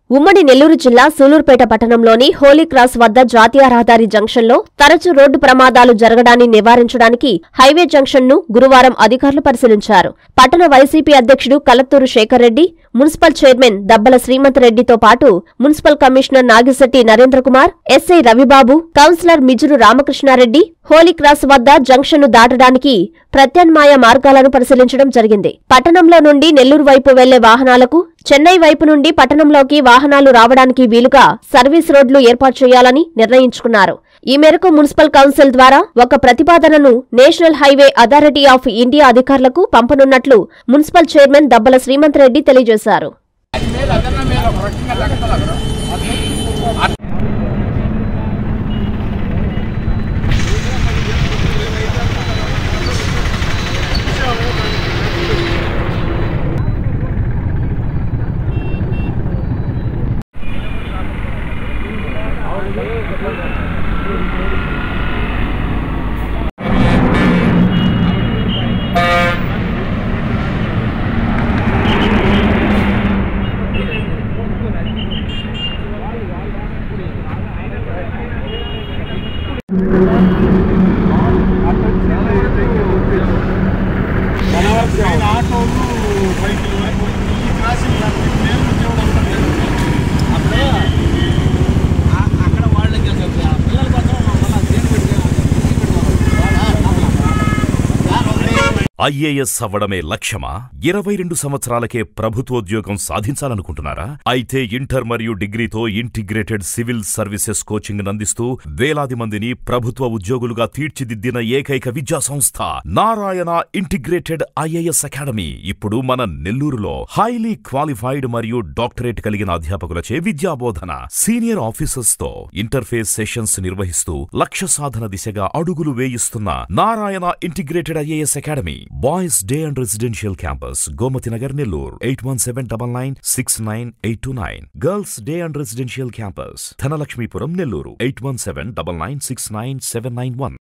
ఉమ్మడి నెల్లూరు జిల్లా సూలూరుపేట పట్టణంలోని హోలీ క్రాస్ వద్ద జాతీయ రహదారి జంక్షన్లో తరచూ రోడ్డు ప్రమాదాలు జరగడాన్ని నివారించడానికి హైవే జంక్షన్ను గురువారం అధికారులు పరిశీలించారు పట్టణ వైసీపీ అధ్యక్షుడు కలత్తూరు శేఖర్ రెడ్డి మున్సిపల్ చైర్మన్ దబ్బల శ్రీమంత్ రెడ్డితో పాటు municipal commissioner Nagisetty Narendra Kumar SI Ravibabu councillor Mijuru Ramakrishna Reddy Holy Cross వద్ద జంక్షన్ను దాటడానికి ప్రత్యామ్నాయ మార్గాలను పరిశీలించడం జరిగింది పట్టణంలో నుండి నెల్లూరు వైపు వెళ్లే వాహనాలకు చెన్నై వైపు నుండి పట్టణంలోకి వాహనాలు రావడానికి వీలుగా సర్వీస్ రోడ్లు ఏర్పాటు చేయాలని నిర్ణయించుకున్నారు ఈ మేరకు మున్సిపల్ కౌన్సిల్ ద్వారా ఒక ప్రతిపాదనను national highway authority of India అధికారులకు పంపనున్నట్లు మున్సిపల్ చైర్మన్ దబ్బల శ్రీమంత్ రెడ్డి తెలియజేశారు ఆటోలు బైకులు ఈ క్రాసింగ్ నేను అప్పుడే ఆ- అక్కడ వాళ్ళకి తెలుసు. ఆ పిల్లల కోసం మళ్ళీ దేని పెట్టుకోవాలి ఐఏఎస్ అవ్వడమే లక్ష్యమా ఇరవై రెండు సంవత్సరాలకే ప్రభుత్వోద్యోగం సాధించాలనుకుంటున్నారా అయితే ఇంటర్ మరియు డిగ్రీతో ఇంటిగ్రేటెడ్ సివిల్ సర్వీసెస్ కోచింగ్ అందిస్తూ వేలాది మందిని ప్రభుత్వ ఉద్యోగులుగా తీర్చిదిద్దిన ఏకైక విద్యా సంస్థ నారాయణ ఇంటిగ్రేటెడ్ ఐఏఎస్ అకాడమీ ఇప్పుడు మన నెల్లూరులో హైలీ క్వాలిఫైడ్ మరియు డాక్టరేట్ కలిగిన అధ్యాపకులచే విద్యాబోధన సీనియర్ ఆఫీసర్స్ తో ఇంటర్ఫేస్ సెషన్స్ నిర్వహిస్తూ లక్ష్య సాధన దిశగా అడుగులు వేయిస్తున్న Narayana integrated IAS academy boys day and residential campus Gomathi Nagar Nellore eight one seven double nine six nine eight two nine girls day and residential campus Dhanalakshmipuram Nellore eight one seven double nine six nine seven nine one